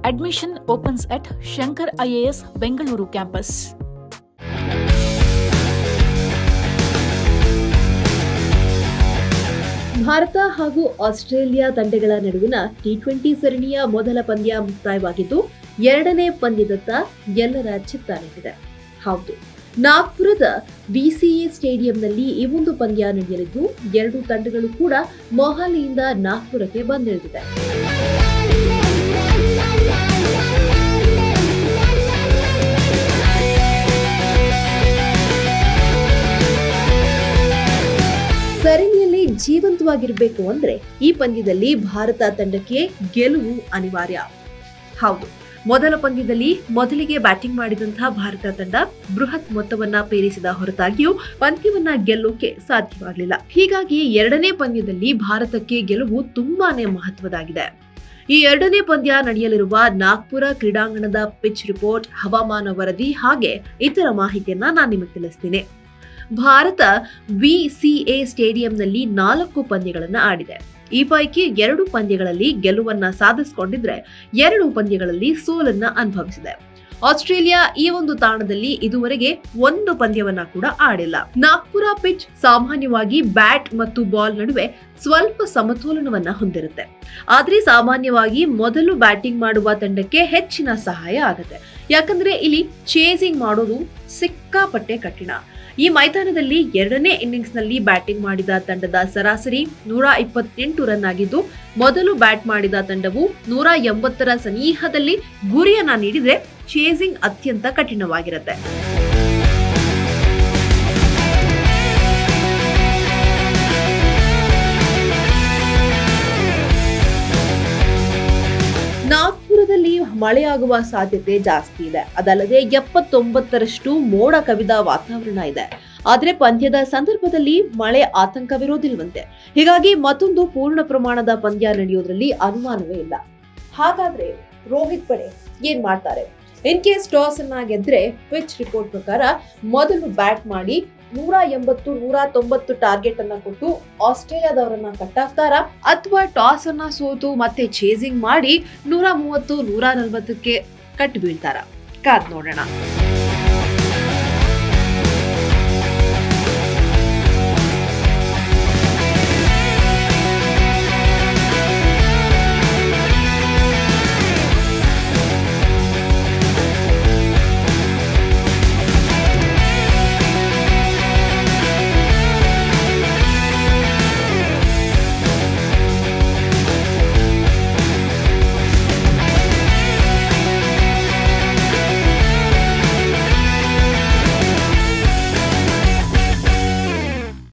Admission opens at Shankar IAS Bengaluru campus. Bharat ಹಾಗೂ Australia ತಂಡಗಳ ನಡುವಿನ ಟಿ ಟ್ವೆಂಟಿ ಸರಣಿಯ ಮೊದಲ ಪಂದ್ಯ ಮುಕ್ತಾಯವಾಗಿದ್ದು ಎರಡನೇ ಪಂದ್ಯದತ್ತ ಎಲ್ಲರ ಚಿತ್ತ ನೆಟ್ಟಿದೆ ಹೌದು ನಾಗ್ಪುರದ ಬಿಸಿಎ ಸ್ಟೇಡಿಯಂನಲ್ಲಿ ಈ ಒಂದು ಪಂದ್ಯ ನಡೆಯಲಿದ್ದು ಎರಡು ತಂಡಗಳು ಕೂಡ ಮೊಹಾಲಿಯಿಂದ ನಾಗ್ಪುರಕ್ಕೆ ಬಂದಿಳಿದಿದೆ ಸರಣಿಯಲ್ಲಿ ಜೀವಂತವಾಗಿರಬೇಕು ಅಂದ್ರೆ ಈ ಪಂದ್ಯದಲ್ಲಿ ಭಾರತ ತಂಡಕ್ಕೆ ಗೆಲುವು ಅನಿವಾರ್ಯ ಹೌದು ಮೊದಲ ಪಂದ್ಯದಲ್ಲಿ ಮೊದಲಿಗೆ ಬ್ಯಾಟಿಂಗ್ ಮಾಡಿದಂತಹ ಭಾರತ ತಂಡ ಬೃಹತ್ ಮೊತ್ತವನ್ನ ಪೇರಿಸಿದ ಹೊರತಾಗಿಯೂ ಪಂದ್ಯವನ್ನ ಗೆಲ್ಲೋಕೆ ಸಾಧ್ಯವಾಗಲಿಲ್ಲ ಹೀಗಾಗಿ ಎರಡನೇ ಪಂದ್ಯದಲ್ಲಿ ಭಾರತಕ್ಕೆ ಗೆಲುವು ತುಂಬಾನೇ ಮಹತ್ವದಾಗಿದೆ ಈ ಎರಡನೇ ಪಂದ್ಯ ನಡೆಯಲಿರುವ ನಾಗ್ಪುರ ಕ್ರೀಡಾಂಗಣದ ಪಿಚ್ ರಿಪೋರ್ಟ್ ಹವಾಮಾನ ವರದಿ ಹಾಗೆ ಇತರ ಮಾಹಿತಿಯನ್ನ ನಾನು ನಿಮಗೆ ತಿಳಿಸ್ತೀನಿ ಭಾರತ ವಿಸಿಎ ಸ್ಟೇಡಿಯಂನಲ್ಲಿ ನಾಲ್ಕು ಪಂದ್ಯಗಳನ್ನು ಆಡಿದೆ ಈ ಪೈಕಿ ಎರಡು ಪಂದ್ಯಗಳಲ್ಲಿ ಗೆಲುವನ್ನ ಸಾಧಿಸಿಕೊಂಡಿದ್ರೆ ಎರಡು ಪಂದ್ಯಗಳಲ್ಲಿ ಸೋಲನ್ನ ಅನುಭವಿಸಿದೆ ಆಸ್ಟ್ರೇಲಿಯಾ ಈ ಒಂದು ತಾಣದಲ್ಲಿ ಇದುವರೆಗೆ ಒಂದು ಪಂದ್ಯವನ್ನ ಕೂಡ ಆಡಿಲ್ಲ ನಾಗ್ಪುರ ಪಿಚ್ ಸಾಮಾನ್ಯವಾಗಿ ಬ್ಯಾಟ್ ಮತ್ತು ಬಾಲ್ ನಡುವೆ ಸ್ವಲ್ಪ ಸಮತೋಲನವನ್ನ ಹೊಂದಿರುತ್ತೆ ಆದ್ರೆ ಸಾಮಾನ್ಯವಾಗಿ ಮೊದಲು ಬ್ಯಾಟಿಂಗ್ ಮಾಡುವ ತಂಡಕ್ಕೆ ಹೆಚ್ಚಿನ ಸಹಾಯ ಆಗುತ್ತೆ ಯಾಕಂದ್ರೆ ಇಲ್ಲಿ ಚೇಸಿಂಗ್ ಮಾಡೋದು ಸಿಕ್ಕಾಪಟ್ಟೆ ಕಠಿಣ ಈ ಮೈದಾನದಲ್ಲಿ ಎರಡನೇ ಇನ್ನಿಂಗ್ಸ್ ನಲ್ಲಿ ಬ್ಯಾಟಿಂಗ್ ಮಾಡಿದ ತಂಡದ ಸರಾಸರಿ ನೂರ ಇಪ್ಪತ್ತೆಂಟು ರನ್ ಆಗಿದ್ದು ಮೊದಲು ಬ್ಯಾಟ್ ಮಾಡಿದ ತಂಡವು ನೂರ ಎಂಬತ್ತರ ಸನಿಹದಲ್ಲಿ ಗುರಿಯನ್ನ ನೀಡಿದ್ರೆ ಚೇಸಿಂಗ್ ಅತ್ಯಂತ ಕಠಿಣವಾಗಿರುತ್ತೆ ನಾಗ್ಪುರದಲ್ಲಿ ಮಳೆಯಾಗುವ ಸಾಧ್ಯತೆ ಜಾಸ್ತಿ ಇದೆ ಅದಲ್ಲದೆ ಎಪ್ಪತ್ತೊಂಬತ್ತರಷ್ಟು ಮೋಡ ಕವಿದ ವಾತಾವರಣ ಇದೆ ಆದ್ರೆ ಪಂದ್ಯದ ಸಂದರ್ಭದಲ್ಲಿ ಮಳೆ ಆತಂಕವಿರೋದಿಲ್ವಂತೆ ಹೀಗಾಗಿ ಮತ್ತೊಂದು ಪೂರ್ಣ ಪ್ರಮಾಣದ ಪಂದ್ಯ ನಡೆಯೋದ್ರಲ್ಲಿ ಅನುಮಾನವೇ ಇಲ್ಲ ಹಾಗಾದ್ರೆ ರೋಹಿತ್ ಪಡೆ ಏನ್ ಮಾಡ್ತಾರೆ ಇನ್ ಕೇಸ್ ಟಾಸ್ ಅನ್ನ ಗೆದ್ರೆ ಪಿಚ್ ರಿಪೋರ್ಟ್ ಪ್ರಕಾರ ಮೊದಲು ಬ್ಯಾಟ್ ಮಾಡಿ ನೂರ ಎಂಬತ್ತು ನೂರ ತೊಂಬತ್ತು ಟಾರ್ಗೆಟ್ ಅನ್ನ ಕೊಟ್ಟು ಆಸ್ಟ್ರೇಲಿಯಾದವರನ್ನ ಕಟ್ಟಾಕ್ತಾರ ಅಥವಾ ಟಾಸ್ ಅನ್ನ ಸೋತು ಮತ್ತೆ ಚೇಸಿಂಗ್ ಮಾಡಿ ನೂರ ಮೂವತ್ತು ನೂರ ನಲ್ವತ್ತಕ್ಕೆ ಕಟ್ಟು ಬೀಳ್ತಾರ ಕಾದ್ ನೋಡೋಣ